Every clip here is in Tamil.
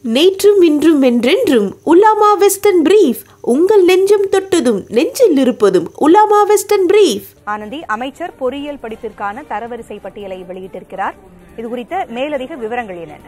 நேற்றும் இன்றும் என்றென்றும் உலாமா வெஸ்டர்ன் பிரீஃப் உங்கள் நெஞ்சம் தொட்டதும் நெஞ்சில் இருப்பதும் உலாமா வெஸ்டர்ன் பிரீஃப் ஆனந்தி அமைச்சர் பொறியியல் படிப்பிற்கான தரவரிசை பட்டியலை வெளியிட்டிருக்கிறார் இது குறித்த மேலதிக விவரங்கள் என்னென்ன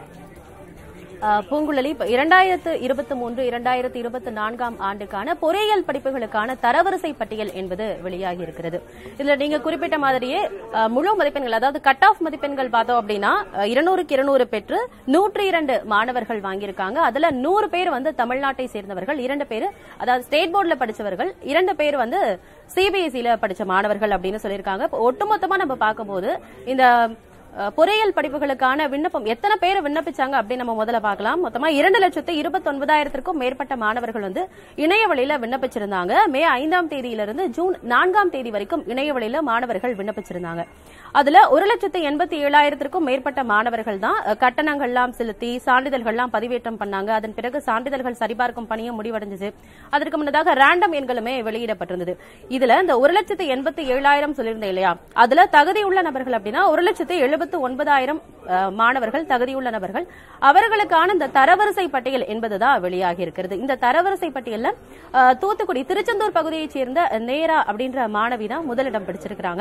அஹ், பூங்குழலி இப்ப இரண்டாயிரத்து இருபத்தி மூன்று இரண்டாயிரத்து இருபத்தி நான்காம் ஆண்டுக்கான பொறியியல் படிப்புகளுக்கான தரவரிசை பட்டியல் என்பது வெளியாகி இருக்கிறது இதுல நீங்க குறிப்பிட்ட மாதிரியே அஹ், முழு மதிப்பெண்கள் அதாவது கட் ஆஃப் மதிப்பெண்கள் பார்த்தோம் அப்படின்னா அஹ், இருநூறுக்கு இருநூறு பெற்று நூற்றி இரண்டு மாணவர்கள் வாங்கியிருக்காங்க அதுல நூறு பேர் வந்து தமிழ்நாட்டை சேர்ந்தவர்கள் இரண்டு பேர் அதாவது ஸ்டேட் போர்டுல படிச்சவர்கள் இரண்டு பேர் வந்து சிபிஎஸ்இல படிச்ச மாணவர்கள் அப்படின்னு சொல்லியிருக்காங்க இப்ப ஒட்டுமொத்தமா நம்ம பார்க்கும்போது இந்த அஹ், பொறியியல் படிப்புகளுக்கான விண்ணப்பம் எத்தனை பேர் விண்ணப்பிச்சாங்க அப்படின்னு நம்ம முதல்ல பார்க்கலாம் மொத்தமா இரண்டு லட்சத்து இருபத்தி ஒன்பதாயிரத்திற்கும் மேற்பட்ட மாணவர்கள் வந்து இணைய வழியில விண்ணப்பிச்சிருந்தாங்க மே ஐந்தாம் தேதியிலிருந்து ஜூன் நான்காம் தேதி வரைக்கும் இணைய வழியில மாணவர்கள் விண்ணப்பிச்சிருந்தாங்க அதுல ஒரு லட்சத்து எண்பத்தி ஏழாயிரத்திற்கும் மேற்பட்ட மாணவர்கள் தான் அஹ், கட்டணங்கள்லாம் செலுத்தி சான்றிதழ்கள்லாம் பதிவேற்றம் பண்ணாங்க அதன் பிறகு சான்றிதழ்கள் சரிபார்க்கும் பணியும் முடிவடைஞ்சது அதற்கு முன்னதாக ரேண்டம் எண்களுமே வெளியிடப்பட்டிருந்தது இதுல இந்த ஒரு லட்சத்து எண்பத்தி ஏழாயிரம் சொல்லியிருந்தேன் இல்லையா அதுல தகுதியுள்ள நபர்கள் அப்படின்னா ஒரு லட்சத்து எழுபத்து ஒன்பதாயிரம் அஹ், மாணவர்கள் தகுதியுள்ள நபர்கள் அவர்களுக்கான இந்த தரவரிசை பட்டியல் என்பதுதான் வெளியாகி இருக்கிறது இந்த தரவரிசை பட்டியல்ல அஹ், தூத்துக்குடி திருச்செந்தூர் பகுதியைச் சேர்ந்த நேரா அப்படின்ற மாணவி தான் முதலிடம் பிடிச்சிருக்கிறாங்க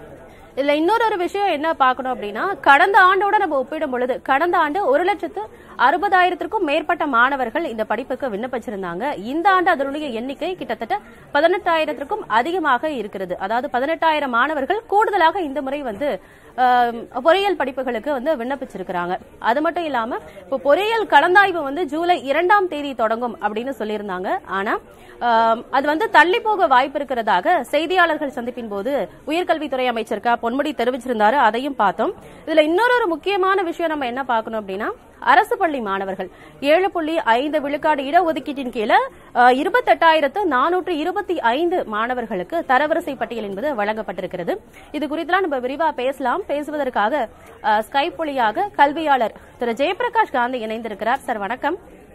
இதுல இன்னொரு ஒரு விஷயம் என்ன பார்க்கணும் அப்படின்னா கடந்த ஆண்டோட நம்ம ஒப்பிடும் பொழுது கடந்த ஆண்டு ஒரு லட்சத்து அறுபதாயிரத்திற்கும் மேற்பட்ட மாணவர்கள் இந்த படிப்புக்கு விண்ணப்பிச்சிருந்தாங்க இந்த ஆண்டு அதனுடைய எண்ணிக்கை கிட்டத்தட்ட பதினெட்டாயிரத்திற்கும் அதிகமாக இருக்கிறது அதாவது பதினெட்டாயிரம் மாணவர்கள் கூடுதலாக இந்த முறை வந்து ஆம், பொறியியல் படிப்புகளுக்கு வந்து விண்ணப்பிச்சிருக்கிறாங்க அது மட்டும் இல்லாம இப்போ பொறியியல் கலந்தாய்வு வந்து ஜூலை இரண்டாம் தேதி தொடங்கும் அப்படின்னு சொல்லியிருந்தாங்க ஆனா ஆம், அது வந்து தள்ளி போக வாய்ப்பு இருக்கிறதாக செய்தியாளர்கள் சந்திப்பின் போது உயர்கல்வித்துறை அமைச்சர் க பொன்முடி தெரிவிச்சிருந்தாரு அதையும் பார்த்தோம் இதுல இன்னொரு ஒரு முக்கியமான விஷயம் நம்ம என்ன பார்க்கணும் அப்படின்னா அரசு பள்ளி மாணவர்கள் ஏழு புள்ளி ஐந்து விழுக்காடு இடஒதுக்கீட்டின் கீழே அஹ், இருபத்தெட்டாயிரத்து நானூற்று இருபத்தி ஐந்து மாணவர்களுக்கு தரவரிசை பட்டியல் என்பது வழங்கப்பட்டிருக்கிறது இது குறித்துலாம் நம்ம விரிவா பேசலாம் பேசுவதற்காக அஹ், ஸ்கைப் வழியாக கல்வியாளர் திரு ஜெயபிரகாஷ் காந்தி இணைந்திருக்கிறார் சார் வணக்கம்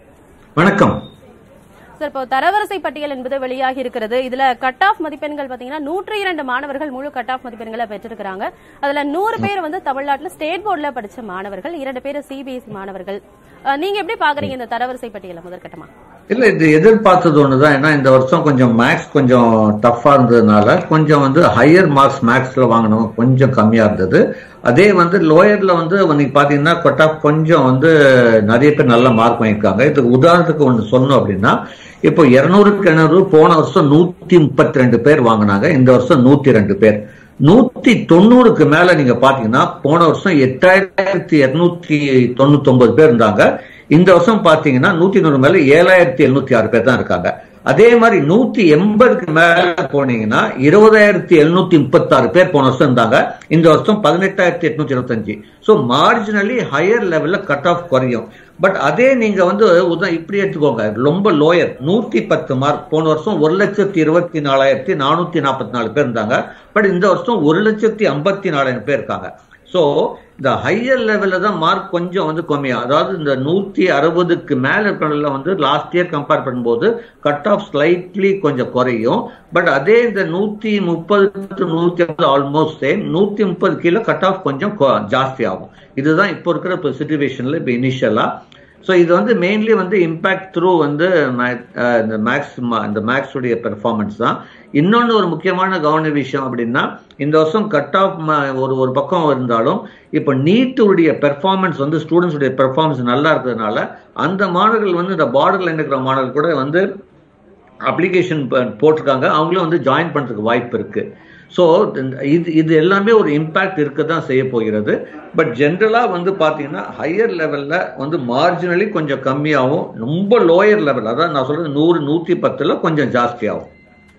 வணக்கம் சார் இப்போ தரவரிசை பட்டியல் என்பது வெளியாகி இருக்கிறது இதுல கட் ஆஃப் மதிப்பெண்கள் பாத்தீங்கன்னா நூற்றி இரண்டு மாணவர்கள் முழு கட் ஆஃப் மதிப்பெண்களை பெற்றிருக்கிறாங்க அதுல நூறு பேர் வந்து தமிழ்நாட்டுல ஸ்டேட் போர்டுல படிச்ச மாணவர்கள் இரண்டு பேர் சிபிஎஸ்இ மாணவர்கள் அஹ், நீங்க எப்படி பாக்குறீங்க இந்த தரவரிசை பட்டியலை முதற்கட்டமா இல்ல இது எதிர்பார்த்தது ஒண்ணுதான் ஏன்னா இந்த வருஷம் கொஞ்சம் மேக்ஸ் கொஞ்சம் டஃப்பா இருந்ததுனால கொஞ்சம் வந்து ஹையர் மார்க்ஸ் மேக்ஸ்ல வாங்கினவங்க கொஞ்சம் கம்மியா இருந்தது அதே வந்து லோயர்ல வந்து நீங்க பாத்தீங்கன்னா கட் ஆஃப் கொஞ்சம் வந்து நிறைய பேர் நல்ல மார்க் வாங்கியிருக்காங்க இதுக்கு உதாரணத்துக்கு ஒன்று சொன்னோம் அப்படின்னா இப்போ இருநூறுக்கு இருநூறு போன வருஷம் நூத்தி முப்பத்தி ரெண்டு பேர் வாங்கினாங்க இந்த வருஷம் நூத்தி ரெண்டு பேர் நூத்தி தொண்ணூறுக்கு மேல நீங்க பாத்தீங்கன்னா போன வருஷம் எட்டாயிரத்தி இருநூத்தி தொண்ணூத்தி ஒன்பது பேர் இருந்தாங்க இந்த வருஷம் பாத்தீங்கன்னா நூத்தி நூறு மேல ஏழாயிரத்தி எழுநூத்தி ஆறு பேர் தான் இருக்காங்க அதே மாதிரி நூத்தி எண்பதுக்கு மேல போனீங்கன்னா இருபதாயிரத்தி எழுநூத்தி முப்பத்தி ஆறு பேர் போன வருஷம் இருந்தாங்க இந்த வருஷம் பதினெட்டாயிரத்தி எட்நூத்தி இருபத்தஞ்சு ஸோ மார்ஜினலி ஹையர் லெவல்ல கட் ஆஃப் குறையும் பட் அதே நீங்க வந்து உதா இப்படி எடுத்துக்கோங்க ரொம்ப லோயர் நூத்தி பத்து மார்க் போன வருஷம் ஒரு லட்சத்தி இருபத்தி நாலாயிரத்தி நானூத்தி நாற்பத்தி நாலு பேர் இருந்தாங்க பட் இந்த வருஷம் ஒரு லட்சத்தி ஐம்பத்தி நாலாயிரம் பேர் இருக்காங்க ஸோ இந்த ஹையர் லெவலில் தான் மார்க் கொஞ்சம் வந்து கம்மியா அதாவது இந்த நூற்றி அறுபதுக்கு மேலே இருக்கிறதுல வந்து லாஸ்ட் இயர் கம்பேர் பண்ணும்போது கட் ஆஃப் ஸ்லைட்லி கொஞ்சம் குறையும் பட் அதே இந்த நூற்றி முப்பது நூற்றி ஐம்பது ஆல்மோஸ்ட் சேம் நூற்றி முப்பது கீழே கட் ஆஃப் கொஞ்சம் கொ- ஜாஸ்தி ஆகும் இதுதான் இப்போ இருக்கிற இப்போ சுச்சுவேஷனில் இப்போ இனிஷியலாக ஸோ இது வந்து மெயின்லி வந்து இம்பாக்ட் த்ரூ வந்து ma- அஹ் இந்த மேக்ஸ் இந்த மேக்ஸுடைய பெர்ஃபார்மன்ஸ் தான் இன்னொன்று ஒரு முக்கியமான கவன விஷயம் அப்படின்னா இந்த வருஷம் கட் ஆஃப் ஒரு ஒரு பக்கம் இருந்தாலும் இப்போ நீட்டுடைய பெர்ஃபார்மன்ஸ் வந்து ஸ்டூடெண்ட்ஸுடைய பெர்ஃபார்மன்ஸ் நல்லா இருக்கிறதுனால அந்த மாணவர்கள் வந்து இந்த பார்டர்ல இருக்கிற மாணவர்கள் கூட வந்து அப்ளிகேஷன் போட்டிருக்காங்க அவங்களும் வந்து ஜாயின் பண்ணுறதுக்கு வாய்ப்பு இருக்கு ஸோ இது இது எல்லாமே ஒரு இம்பேக்ட் இருக்க தான் செய்ய போகிறது பட் ஜென்ரலாக வந்து பார்த்தீங்கன்னா ஹையர் லெவலில் வந்து மார்ஜினலி கொஞ்சம் கம்மியாகும் ரொம்ப லோயர் லெவல் அதான் நான் சொல்றது நூறு நூற்றி பத்தில் கொஞ்சம் ஜாஸ்தியாகும்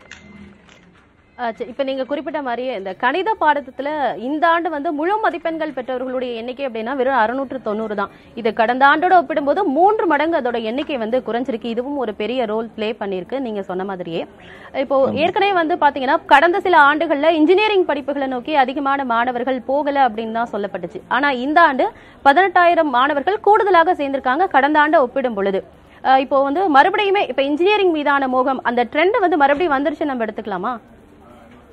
அஹ் சரி, இப்ப நீங்க குறிப்பிட்ட மாதிரியே இந்த கணித பாடத்துல இந்த ஆண்டு வந்து முழு மதிப்பெண்கள் பெற்றவர்களுடைய எண்ணிக்கை அப்படின்னா வெறும் அறுநூற்று தொண்ணூறு தான் இது கடந்த ஆண்டோட ஒப்பிடும்போது மூன்று மடங்கு அதோட எண்ணிக்கை வந்து குறைஞ்சிருக்கு இதுவும் ஒரு பெரிய ரோல் ப்ளே பண்ணிருக்கு நீங்க சொன்ன மாதிரியே இப்போ ஏற்கனவே வந்து பாத்தீங்கன்னா கடந்த சில ஆண்டுகள்ல இன்ஜினியரிங் படிப்புகளை நோக்கி அதிகமான மாணவர்கள் போகல அப்படின்னு தான் சொல்லப்பட்டுச்சு ஆனா இந்த ஆண்டு பதினெட்டாயிரம் மாணவர்கள் கூடுதலாக சேர்ந்திருக்காங்க கடந்த ஆண்டை ஒப்பிடும் பொழுது அஹ் இப்போ வந்து மறுபடியுமே இப்ப இன்ஜினியரிங் மீதான மோகம் அந்த ட்ரெண்ட் வந்து மறுபடியும் வந்துருச்சு நம்ம எடுத்துக்கலாமா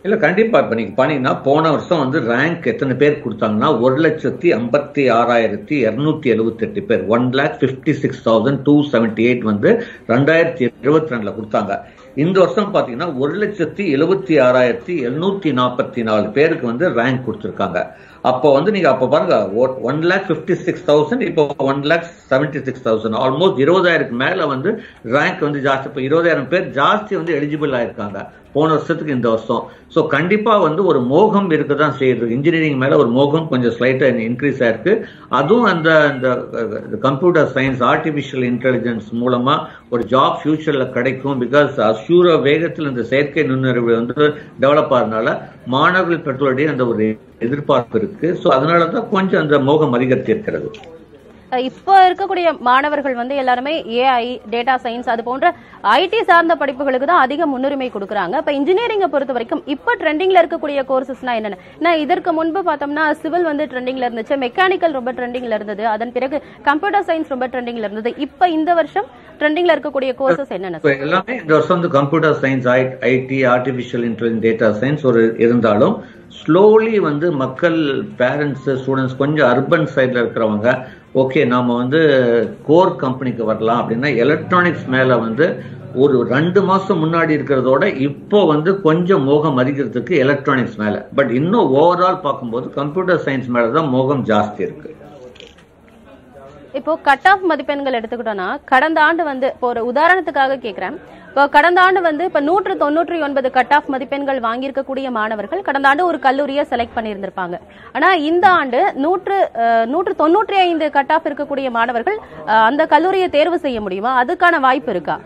இல்ல கண்டிப்பா இப்ப நீங்க பண்ணீங்கன்னா போன வருஷம் வந்து ரேங்க் எத்தனை பேர் கொடுத்தாங்கன்னா ஒரு லட்சத்தி ஐம்பத்தி ஆறாயிரத்தி இருநூத்தி எழுபத்தி எட்டு பேர் one lakh fifty six thousand two seventy eight வந்து ரெண்டாயிரத்தி இருபத்தி ரெண்டுல கொடுத்தாங்க இந்த வருஷம் பாத்தீங்கன்னா ஒரு லட்சத்தி எழுபத்தி ஆறாயிரத்தி எழுநூத்தி நாற்பத்தி நாலு பேருக்கு வந்து ரேங்க் கொடுத்திருக்காங்க அப்போ வந்து நீங்க அப்ப பாருங்க one lakh fifty six thousand இப்போ one lakh seventy six thousand almost இருபதாயிரத்துக்கு மேல வந்து ரேங்க் வந்து ஜாஸ்தி இப்போ இருபதாயிரம் பேர் ஜாஸ்தி வந்து எலிஜிபிள் ஆயிருக்காங்க போன வருஷத்துக்கு இந்த வருஷம் ஸோ கண்டிப்பா வந்து ஒரு மோகம் இருக்க தான் செய்யுது இன்ஜினியரிங் மேல ஒரு மோகம் கொஞ்சம் ஸ்லைட்டா இன்க்ரீஸ் ஆயிருக்கு அதுவும் அந்த அந்த கம்ப்யூட்டர் சயின்ஸ் ஆர்டிபிஷியல் இன்டெலிஜென்ஸ் மூலமா ஒரு ஜாப் ஃபியூச்சர்ல கிடைக்கும் பிகாஸ் அசூர வேகத்தில் இந்த செயற்கை நுண்ணறிவு வந்து டெவலப் ஆகிறதுனால மாணவர்கள் பெற்றோருடைய அந்த ஒரு எதிர்பார்ப்பு இருக்கு ஸோ அதனால தான் கொஞ்சம் அந்த மோகம் அதிகரித்து இருக்கிறது அஹ் இப்போ இருக்கக்கூடிய மாணவர்கள் வந்து எல்லாருமே ஏஐ டேட்டா சயின்ஸ் அது போன்ற ஐடி சார்ந்த படிப்புகளுக்கு தான் அதிக முன்னுரிமை கொடுக்குறாங்க இப்போ இன்ஜினியரிங்கை பொறுத்த வரைக்கும் இப்போ ட்ரெண்டிங்ல இருக்கக்கூடிய கோர்சஸ்னா என்னென்ன நான் இதற்கு முன்பு பார்த்தோம்னா சிவில் வந்து ட்ரெண்டிங்ல இருந்துச்சு மெக்கானிக்கல் ரொம்ப ட்ரெண்டிங்ல இருந்தது அதன் பிறகு கம்ப்யூட்டர் சயின்ஸ் ரொம்ப ட்ரெண்டிங்ல இருந்தது இப்போ இந்த வருஷம் ட்ரெண்டிங்ல இருக்கக்கூடிய கோர்சஸ் என்னென்ன இப்போ எல்லாமே இந்த வருஷம் வந்து computer science IT artificial intelligence data science ஒரு இருந்தாலும் ஸ்லோலி வந்து மக்கள் பேரண்ட்ஸ் ஸ்டூடெண்ட்ஸ் கொஞ்சம் அர்பன் சைடில் இருக்கிறவங்க ஓகே நாம வந்து கோர் கம்பெனிக்கு வரலாம் அப்படின்னா எலக்ட்ரானிக்ஸ் மேல வந்து ஒரு ரெண்டு மாசம் முன்னாடி இருக்கிறதோட இப்போ வந்து கொஞ்சம் மோகம் அதிகிறதுக்கு எலக்ட்ரானிக்ஸ் மேல பட் இன்னும் ஓவரால் பார்க்கும்போது கம்ப்யூட்டர் சயின்ஸ் மேல தான் மோகம் ஜாஸ்தி இருக்கு இப்போ கட் ஆஃப் மதிப்பெண்கள் எடுத்துக்கிட்டோம்னா கடந்த ஆண்டு வந்து இப்போ ஒரு உதாரணத்துக்காக கேட்கிறேன் இப்போ கடந்த ஆண்டு வந்து இப்போ நூற்று தொண்ணூற்றி ஒன்பது கட் ஆஃப் மதிப்பெண்கள் வாங்கியிருக்கக்கூடிய மாணவர்கள் கடந்த ஆண்டு ஒரு கல்லூரியை செலக்ட் பண்ணியிருந்திருப்பாங்க ஆனா இந்த ஆண்டு நூற்று அஹ், நூற்று தொண்ணூற்றி ஐந்து கட் ஆஃப் இருக்கக்கூடிய மாணவர்கள் அஹ், அந்த கல்லூரியை தேர்வு செய்ய முடியுமா அதுக்கான வாய்ப்பு இருக்கா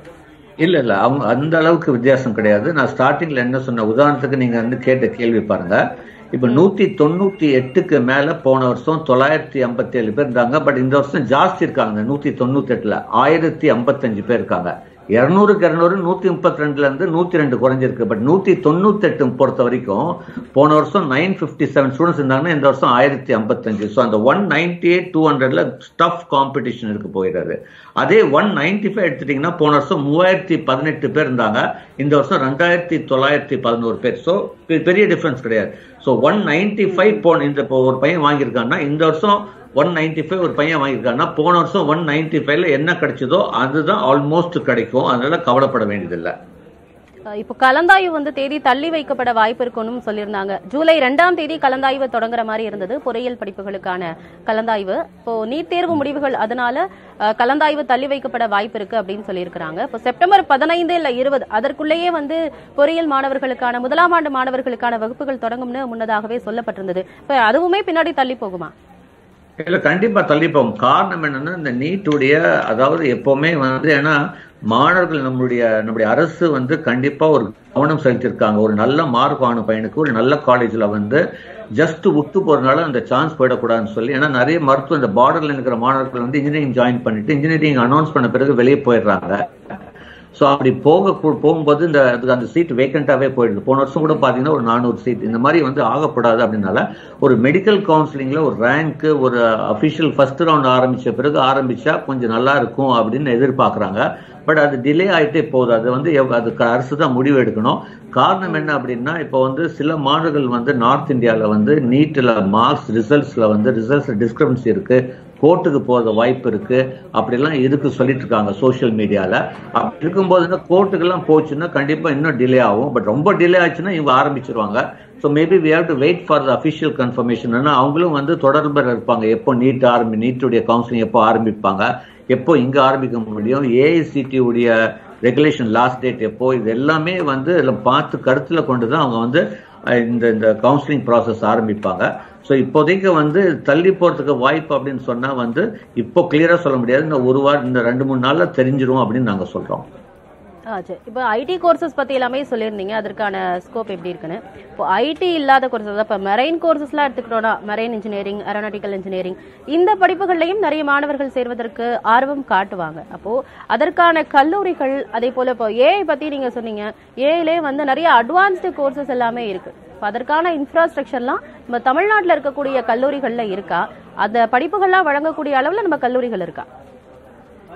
இல்ல இல்ல அவங்க அந்த அளவுக்கு வித்தியாசம் கிடையாது நான் ஸ்டார்டிங்ல என்ன சொன்ன உதாரணத்துக்கு நீங்க வந்து கேட்ட கேள்வி பாருங்க இப்ப நூத்தி தொண்ணூத்தி எட்டுக்கு மேல போன வருஷம் தொள்ளாயிரத்தி ஐம்பத்தி ஏழு பேர் இருந்தாங்க பட் இந்த வருஷம் ஜாஸ்தி இருக்காங்க நூத்தி தொண்ணூத்தி எட்டுல ஆயிரத்தி ஐம்பத்தஞ்சு பேர் இருக்காங்க இருநூறுக்கு இருநூறு நூத்தி முப்பத்தி ரெண்டுல இருந்து நூத்தி ரெண்டு குறைஞ்சிருக்கு பட் நூத்தி தொண்ணூத்தி எட்டு பொறுத்த வரைக்கும் போன வருஷம் நைன் பிப்டி செவன் ஸ்டூடெண்ட்ஸ் இருந்தாங்கன்னா இந்த வருஷம் ஆயிரத்தி ஐம்பத்தஞ்சு ஸோ அந்த ஒன் நைன்டி எயிட் டூ ஹண்ட்ரட்ல ஸ்டஃப் காம்படிஷன் இருக்கு போயிடுறாரு அதே ஒன் நைன்டி ஃபைவ் எடுத்துட்டீங்கன்னா போன வருஷம் மூவாயிரத்தி பதினெட்டு பேர் இருந்தாங்க இந்த வருஷம் ரெண்டாயிரத்தி தொள்ளாயிரத்தி பதினோரு பேர் ஸோ பெரிய டிஃபரன்ஸ் கிடையாது ஸோ ஒன் நைன்டி ஃபைவ் போன இந்த இப்போ ஒரு பையன் வாங்கியிருக்காங்கன்னா இந்த வருஷம் ஒன் நைன்டி ஃபைவ் ஒரு பையன் வாங்கியிருக்காங்கன்னா போன வருஷம் ஒன் நைன்டி ஃபைவ்ல என்ன கிடைச்சதோ அதுதான் ஆல்மோஸ்ட் கிடைக்கும் அதனால கவலைப்பட வேண்டியதில்லை அஹ், இப்போ கலந்தாய்வு வந்து தேதி தள்ளி வைக்கப்பட வாய்ப்பு இருக்குன்னு சொல்லியிருந்தாங்க ஜூலை ரெண்டாம் தேதி கலந்தாய்வு தொடங்குற மாதிரி இருந்தது பொறியியல் படிப்புகளுக்கான கலந்தாய்வு இப்போ நீட் தேர்வு முடிவுகள் அதனால அஹ், கலந்தாய்வு தள்ளி வைக்கப்பட வாய்ப்பு இருக்கு அப்படின்னு சொல்லியிருக்கிறாங்க இப்போ செப்டம்பர் பதினைந்து இல்ல இருபது அதற்குள்ளேயே வந்து பொறியியல் மாணவர்களுக்கான முதலாம் ஆண்டு மாணவர்களுக்கான வகுப்புகள் தொடங்கும்னு முன்னதாகவே சொல்லப்பட்டிருந்தது இப்போ அதுவுமே பின்னாடி தள்ளி போகுமா இல்ல கண்டிப்பா தள்ளி போகும் காரணம் என்னன்னா இந்த நீட்டுடைய அதாவது எப்பவுமே வந்து ஏன்னா மாணவர்கள் நம்மளுடைய நம்முடைய அரசு வந்து கண்டிப்பா ஒரு கவனம் செலுத்தியிருக்காங்க ஒரு நல்ல மார்க் ஆன பையனுக்கு ஒரு நல்ல காலேஜ்ல வந்து ஜஸ்ட் விட்டு போறதுனால அந்த சான்ஸ் போயிடக்கூடாதுன்னு சொல்லி ஏன்னா நிறைய மருத்துவ இந்த பார்டர்ல இருக்கிற மாணவர்கள் வந்து இன்ஜினியரிங் ஜாயின் பண்ணிட்டு இன்ஜினியரிங் அனௌன்ஸ் பண்ண பிறகு வெளியே போயிடுறாங்க ஸோ அப்படி போக போகும்போது இந்த அதுக்கு அந்த சீட் வேக்கண்டாவே போயிடுது போன வருஷம் கூட பார்த்தீங்கன்னா ஒரு நானூறு சீட் இந்த மாதிரி வந்து ஆகப்படாது அப்படின்னால ஒரு மெடிக்கல் கவுன்சிலிங்ல ஒரு ரேங்க் ஒரு அஃபிஷியல் ஃபர்ஸ்ட் ரவுண்ட் ஆரம்பிச்ச பிறகு ஆரம்பிச்சா கொஞ்சம் நல்லா இருக்கும் அப்படின்னு எதிர்பார்க்குறாங்க பட் அது டிலே ஆயிட்டே போகுது அது வந்து எவ்- அதுக்கு அரசு தான் முடிவு எடுக்கணும் காரணம் என்ன அப்படின்னா இப்போ வந்து சில மாணவர்கள் வந்து நார்த் இந்தியாவில் வந்து நீட்டில் மார்க்ஸ் ரிசல்ட்ஸில் வந்து ரிசல்ட்ஸ் டிஸ்கிரிபன்சி இருக்கு கோர்ட்டுக்கு போகிற வாய்ப்பு இருக்கு அப்படிலாம் இருக்கு சொல்லிட்டு இருக்காங்க சோஷியல் மீடியாவில் அப்படி இருக்கும்போது கோர்ட்டுக்கெல்லாம் போச்சுன்னா கண்டிப்பாக இன்னும் டிலே ஆகும் பட் ரொம்ப டிலே ஆச்சுன்னா இவங்க ஆரம்பிச்சிருவாங்க so maybe we have to wait for the official confirmation அவங்களும் வந்து தொடர்பில் இருப்பாங்க எப்போ நீட் ஆரம்பி நீட்டுடைய கவுன்சிலிங் எப்போ ஆரம்பிப்பாங்க எப்போ இங்கே ஆரம்பிக்க முடியும் ஏஐசிடி உடைய ரெகுலேஷன் லாஸ்ட் டேட் எப்போ இது எல்லாமே வந்து இதில் பார்த்து கருத்தில் கொண்டு தான் அவங்க வந்து அஹ், இந்த இந்த கவுன்சிலிங் ப்ராசஸ் ஆரம்பிப்பாங்க ஸோ இப்போதைக்கு வந்து தள்ளி போகிறதுக்கு வாய்ப்பு அப்படின்னு சொன்னால் வந்து இப்போ கிளியராக சொல்ல முடியாது இந்த ஒரு வாரம் இந்த ரெண்டு மூணு நாளில் தெரிஞ்சிரும் அப்படின்னு நாங்கள் சொல்கிறோம் ஆ சரி இப்போ ஐடி கோர்சஸ் பத்தி எல்லாமே சொல்லியிருந்தீங்க அதற்கான ஸ்கோப் எப்படி இருக்குன்னு இப்போ ஐடி இல்லாத கோர்சஸ் இப்போ மெரைன் கோர்சஸ்லாம் எடுத்துக்கிட்டோம்னா மெரைன் இன்ஜினியரிங் ஏரோநாட்டிக்கல் இன்ஜினியரிங் இந்த படிப்புகள்லையும் நிறைய மாணவர்கள் சேர்வதற்கு ஆர்வம் காட்டுவாங்க அப்போ அதற்கான கல்லூரிகள் அதே போல இப்போ ஏஐ பத்தி நீங்க சொன்னீங்க ஏஐலே வந்து நிறைய அட்வான்ஸ்டு கோர்சஸ் எல்லாமே இருக்கு இப்போ அதற்கான இன்ஃப்ராஸ்ட்ரக்சர்லாம் நம்ம தமிழ்நாட்டில் இருக்கக்கூடிய கல்லூரிகள்ல இருக்கா அந்த படிப்புகள்லாம் வழங்கக்கூடிய அளவில் நம்ம கல்லூரிகள் இருக்கா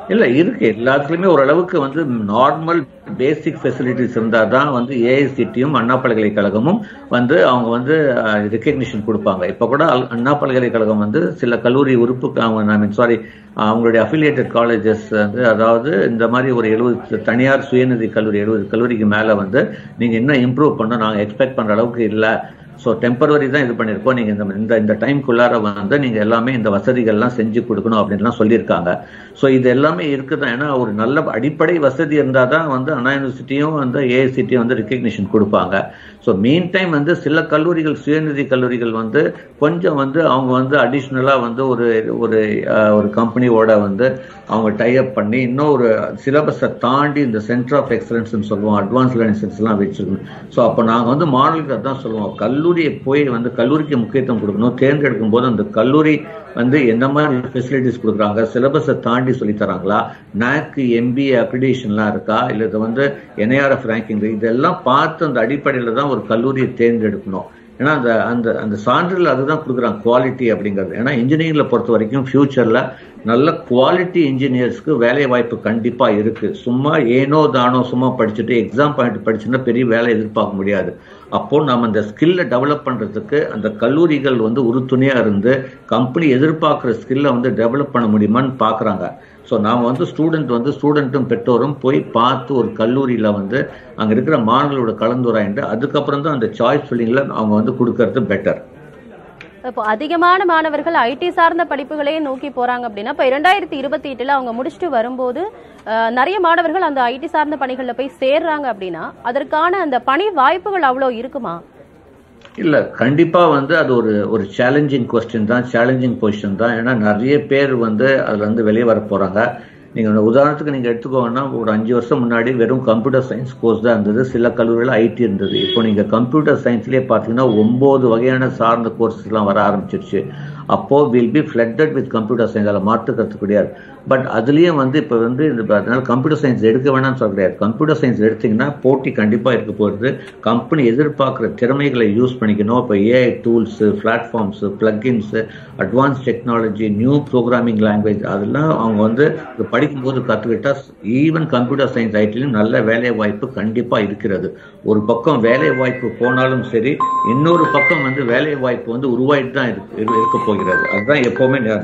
இல்ல இருக்கு எல்லாத்துலயுமே ஓரளவுக்கு வந்து நார்மல் பேசிக் ஃபெசிலிட்டிஸ் இருந்தா தான் வந்து ஏஐசிடியும் அண்ணா பல்கலைக்கழகமும் வந்து அவங்க வந்து ரெக்கக்னிஷன் கொடுப்பாங்க இப்ப கூட அல்- அண்ணா பல்கலைக்கழகம் வந்து சில கல்லூரி உறுப்பு ஐ மீன் சாரி அவங்களுடைய அஃபிலியேட்டட் காலேஜஸ் வந்து அதாவது இந்த மாதிரி ஒரு எழுபது தனியார் சுயநிதி கல்லூரி எழுபது கல்லூரிக்கு மேல வந்து நீங்க இன்னும் இம்ப்ரூவ் பண்ண நாங்க எக்ஸ்பெக்ட் பண்ற அளவுக்கு இல்ல ஸோ டெம்பரவரி தான் இது பண்ணியிருக்கோம் நீங்கள் இந்த இந்த இந்த டைம்குள்ளார வந்து நீங்கள் எல்லாமே இந்த வசதிகள்லாம் செஞ்சு கொடுக்கணும் அப்படின்லாம் சொல்லியிருக்காங்க ஸோ இது எல்லாமே இருக்குதான் ஏன்னா ஒரு நல்ல அடிப்படை வசதி இருந்தால் தான் வந்து அண்ணா யூனிவர்சிட்டியும் வந்து ஏஐசிட்டியும் வந்து ரெக்கக்னிஷன் கொடுப்பாங்க ஸோ மீன் டைம் வந்து சில கல்லூரிகள் சுயநிதி கல்லூரிகள் வந்து கொஞ்சம் வந்து அவங்க வந்து அடிஷ்னலாக வந்து ஒரு ஒரு அஹ், ஒரு கம்பெனியோட வந்து அவங்க டைப் பண்ணி இன்னும் ஒரு சிலபஸை தாண்டி இந்த சென்டர் ஆஃப் எக்ஸலன்ஸ்னு சொல்லுவோம் அட்வான்ஸ் லேர்னிங் சென்டர்ஸ்லாம் வச்சிருக்கணும் ஸோ அப்போ நாங்கள் வந்து மாணவர்களுக்கு அதான் சொல்லுவோம் கல்லூரியை போய் வந்து கல்லூரிக்கு முக்கியத்துவம் கொடுக்கணும் தேர்ந்தெடுக்கும் போது அந்த கல்லூரி வந்து என்ன மாதிரி ஃபெசிலிட்டிஸ் கொடுக்குறாங்க சிலபஸை தாண்டி சொல்லி தராங்களா நாக் எம்பிஏ அப்ரிடேஷன்லாம் இருக்கா இல்லை இது வந்து என்ஐஆர்எஃப் ரேங்கிங் இதெல்லாம் பார்த்து அந்த அடிப்படையில் தான் ஒரு கல்லூரியை தேர்ந்தெடுக்கணும் ஏன்னா அந்த அந்த அந்த சான்றிதழ் அதுதான் கொடுக்குறாங்க குவாலிட்டி அப்படிங்கிறது ஏன்னா இன்ஜினியரிங்ல பொறுத்த வரைக்கும் ஃபியூச்சர்ல நல்ல குவாலிட்டி இன்ஜினியர்ஸ்க்கு வேலை வாய்ப்பு கண்டிப்பா இருக்கு சும்மா ஏனோ தானோ சும்மா படிச்சுட்டு எக்ஸாம் பாயிண்ட் படிச்சுன்னா பெரிய வேலை எதிர்பார்க்க முடியாது அப்போ நம்ம அந்த ஸ்கில்லை டெவலப் பண்றதுக்கு அந்த கல்லூரிகள் வந்து உறுதுணையா இருந்து கம்பெனி எதிர்பார்க்குற ஸ்கில்லை வந்து டெவலப் பண்ண முடியுமான்னு பார்க்கறாங்க ஸோ நாம் வந்து ஸ்டூடெண்ட் வந்து ஸ்டூடெண்ட்டும் பெற்றோரும் போய் பார்த்து ஒரு கல்லூரியில் வந்து அங்கே இருக்கிற மாணவர்களோட கலந்துரையாண்டு அதுக்கப்புறம் தான் அந்த சாய்ஸ் ஃபில்லிங்கில் அவங்க வந்து கொடுக்கறது பெட்டர் இப்போ அதிகமான மாணவர்கள் ஐடி சார்ந்த படிப்புகளே நோக்கி போறாங்க அப்படின்னா இப்போ இரண்டாயிரத்தி இருபத்தி எட்டுல அவங்க முடிச்சுட்டு வரும்போது அஹ், நிறைய மாணவர்கள் அந்த ஐடி சார்ந்த பணிகள்ல போய் சேர்றாங்க அப்படின்னா அதற்கான அந்த பணி வாய்ப்புகள் அவ்வளவு இருக்குமா இல்ல கண்டிப்பா வந்து அது ஒரு ஒரு சேலஞ்சிங் கொஸ்டின் தான் சேலஞ்சிங் பொசிஷன் தான் ஏன்னா நிறைய பேர் வந்து அதுல இருந்து வெளியே வர போறாங்க நீங்க ஒரு உதாரணத்துக்கு நீங்க எடுத்துக்கோங்கன்னா ஒரு அஞ்சு வருஷம் முன்னாடி வெறும் கம்ப்யூட்டர் சயின்ஸ் கோர்ஸ் தான் இருந்தது சில கல்லூரிகள் ஐடி இருந்தது இப்போ நீங்க கம்ப்யூட்டர் சயின்ஸ்லயே பாத்தீங்கன்னா ஒன்பது வகையான சார்ந்த கோர்சஸ் எல்லாம் வர ஆரம்பிச்சிருச்சு அப்போ will be flooded with computer science அதில் மாற்றுக்கிறது கிடையாது பட் அதுலயும் வந்து இப்போ வந்து இந்த அதனால கம்ப்யூட்டர் சயின்ஸ் எடுக்க வேணாம்னு சொல்ல கிடையாது கம்ப்யூட்டர் சயின்ஸ் எடுத்தீங்கன்னா போட்டி கண்டிப்பா இருக்க போகிறது கம்பெனி எதிர்பார்க்குற திறமைகளை யூஸ் பண்ணிக்கணும் இப்போ AI tools platforms plugins advance technology new programming language அதெல்லாம் அவங்க வந்து இது படிக்கும்போது கற்றுக்கிட்டா ஈவன் கம்ப்யூட்டர் சயின்ஸ் ஐடிலையும் நல்ல வேலை வாய்ப்பு கண்டிப்பா இருக்கிறது ஒரு பக்கம் வேலை வாய்ப்பு போனாலும் சரி இன்னொரு பக்கம் வந்து வேலை வாய்ப்பு வந்து உருவாயிட்டு தான் இருக்கு இரு- இருக்க போகிறது அதுதான் எப்பவுமே நே-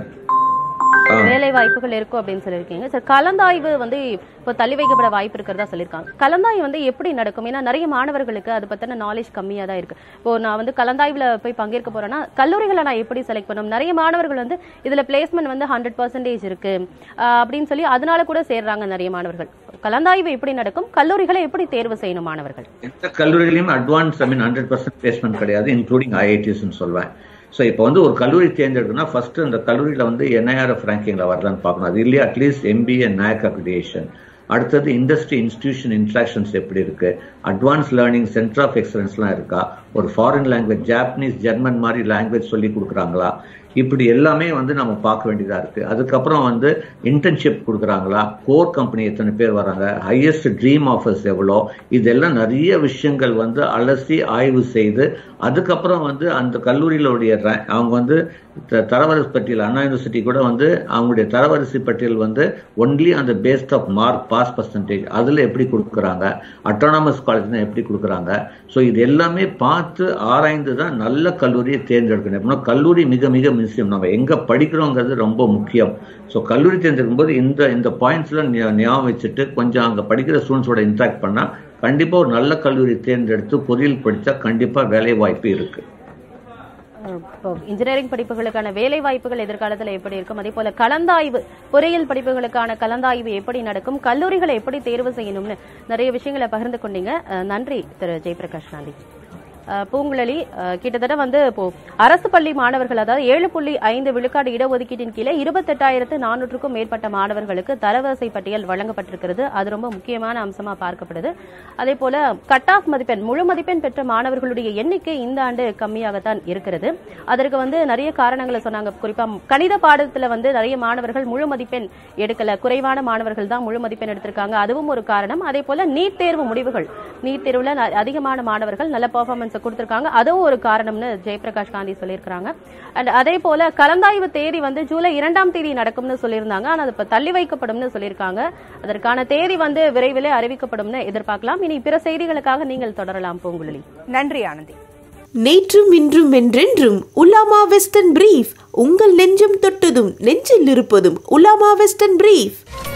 ஆ. வேலை வாய்ப்புகள் இருக்கும் அப்படின்னு சொல்லியிருக்கீங்க சார் கலந்தாய்வு வந்து இப்போ தள்ளி வைக்கப்பட வாய்ப்பு இருக்கிறதா சொல்லியிருக்காங்க கலந்தாய்வு வந்து எப்படி நடக்கும் ஏன்னா நிறைய மாணவர்களுக்கு அது பத்தின நாலேஜ் கம்மியா தான் இருக்கு இப்போ நான் வந்து கலந்தாய்வுல போய் பங்கேற்க போறேன்னா கல்லூரிகளை நான் எப்படி செலக்ட் பண்ணணும் நிறைய மாணவர்கள் வந்து இதுல பிளேஸ்மெண்ட் வந்து ஹண்ட்ரட் பர்சன்டேஜ் இருக்கு ஆஹ் அப்படின்னு சொல்லி அதனால கூட சேர்றாங்க நிறைய மாணவர்கள் கலந்தாய்வு எப்படி நடக்கும் கல்லூரிகளை எப்படி தேர்வு செய்யணும் மாணவர்கள் எந்த கல்லூரிகளையும் advance I mean hundred percent placement கிடையாது இன்க்ளூடிங் ஐஐடிஸ்னு சொல்வேன் ஸோ இப்போ வந்து ஒரு கல்லூரி தேர்ந்தெடுக்கணும்னா ஃபர்ஸ்ட் அந்த கல்லூரியில் வந்து என்ஐஆர்எஃப் ரேங்கிங்ல வரலான்னு பார்க்கணும் அது இல்லையா அட்லீஸ்ட் எம்பிஏ நேக் அக்ரிடேஷன் அடுத்தது இண்டஸ்ட்ரி இன்ஸ்டிடியூஷன் இன்ட்ராக்ஷன்ஸ் எப்படி இருக்கு அட்வான்ஸ் லேர்னிங் சென்டர் ஆஃப் எக்ஸலன்ஸ்லாம் இருக்கா ஒரு ஃபாரின் லாங்குவேஜ் ஜாப்பனீஸ் ஜெர்மன் மாதிரி லாங்குவேஜ் சொல்லி கொடுக்குறாங்களா இப்படி எல்லாமே வந்து நம்ம பார்க்க வேண்டியதா இருக்கு அதுக்கப்புறம் வந்து இன்டர்ன்ஷிப் கொடுக்குறாங்களா கோர் கம்பெனி எத்தனை பேர் வராங்க ஹையஸ்ட் ட்ரீம் ஆஃபர்ஸ் எவ்வளோ இதெல்லாம் நிறைய விஷயங்கள் வந்து அலசி ஆய்வு செய்து அதுக்கப்புறம் வந்து அந்த கல்லூரிகளுடைய ra- அவங்க வந்து த- தரவரிசை பட்டியல் அண்ணா யூனிவர்சிட்டி கூட வந்து அவங்களுடைய தரவரிசை பட்டியல் வந்து ஒன்லி அந்த based of mark pass percentage அதில் எப்படி கொடுக்குறாங்க அட்டானமஸ் காலேஜ்னா எப்படி கொடுக்குறாங்க ஸோ இது எல்லாமே பார்த்து ஆராய்ந்து தான் நல்ல கல்லூரியை தேர்ந்தெடுக்கணும் எப்படின்னா கல்லூரி மிக மிக முக்கியம் நம்ம எங்கே படிக்கிறோங்கிறது ரொம்ப முக்கியம் ஸோ கல்லூரி தேர்ந்தெடுக்கும் போது இந்த இந்த பாயிண்ட்ஸ்லாம் ஞாபகம் வச்சுட்டு கொஞ்சம் அங்கே படிக்கிற ஸ்டூடெண்ட்ஸோட இன்ட்ராக்ட் பண்ணால் கண்டிப்பாக ஒரு நல்ல கல்லூரி தேர்ந்தெடுத்து பொறியியல் படித்தா கண்டிப்பாக வேலை வாய்ப்பு இருக்குது இப்போ இன்ஜினியரிங் படிப்புகளுக்கான வேலை வாய்ப்புகள் எதிர்காலத்தில் எப்படி இருக்கும் அதே போல கலந்தாய்வு பொறியியல் படிப்புகளுக்கான கலந்தாய்வு எப்படி நடக்கும் கல்லூரிகளை எப்படி தேர்வு செய்யணும்னு நிறைய விஷயங்களை பகிர்ந்து கொண்டீங்க அஹ் நன்றி திரு ஜெயபிரகாஷ் காந்தி அஹ் பூங்குழலி அஹ் கிட்டத்தட்ட வந்து இப்போ அரசு பள்ளி மாணவர்கள் அதாவது ஏழு புள்ளி ஐந்து விழுக்காடு இடஒதுக்கீட்டின் கீழே இருபத்தெட்டாயிரத்து நானூற்றுக்கும் மேற்பட்ட மாணவர்களுக்கு தரவரிசை பட்டியல் வழங்கப்பட்டிருக்கிறது அது ரொம்ப முக்கியமான அம்சமா பார்க்கப்படுது அதே போல கட் ஆஃப் மதிப்பெண் முழு மதிப்பெண் பெற்ற மாணவர்களுடைய எண்ணிக்கை இந்த ஆண்டு கம்மியாகத்தான் இருக்கிறது அதற்கு வந்து நிறைய காரணங்களை சொன்னாங்க குறிப்பா கணித பாடத்துல வந்து நிறைய மாணவர்கள் முழு மதிப்பெண் எடுக்கல குறைவான மாணவர்கள் தான் முழு மதிப்பெண் எடுத்திருக்காங்க அதுவும் ஒரு காரணம் அதே போல நீட் தேர்வு முடிவுகள் நீட் தேர்வுல ந- அதிகமான மாணவர்கள் நல்ல பெர்ஃபார்மன்ஸ் மார்க்ஸை கொடுத்திருக்காங்க அதுவும் ஒரு காரணம்னு ஜெயபிரகாஷ் காந்தி சொல்லியிருக்காங்க அண்ட் அதே போல கலந்தாய்வு தேதி வந்து ஜூலை இரண்டாம் தேதி நடக்கும்னு சொல்லியிருந்தாங்க ஆனா அது இப்ப தள்ளி வைக்கப்படும்னு சொல்லியிருக்காங்க அதற்கான தேதி வந்து விரைவிலே அறிவிக்கப்படும்னு எதிர்பார்க்கலாம் இனி பிற செய்திகளுக்காக நீங்கள் தொடரலாம் பூங்குழலி நன்றி ஆனந்தி நேற்றும் இன்றும் என்றென்றும் உலாமா வெஸ்டர்ன் பிரீஃப் உங்கள் நெஞ்சம் தொட்டதும் நெஞ்சில் இருப்பதும் உலாமா வெஸ்டர்ன் பிரீஃப்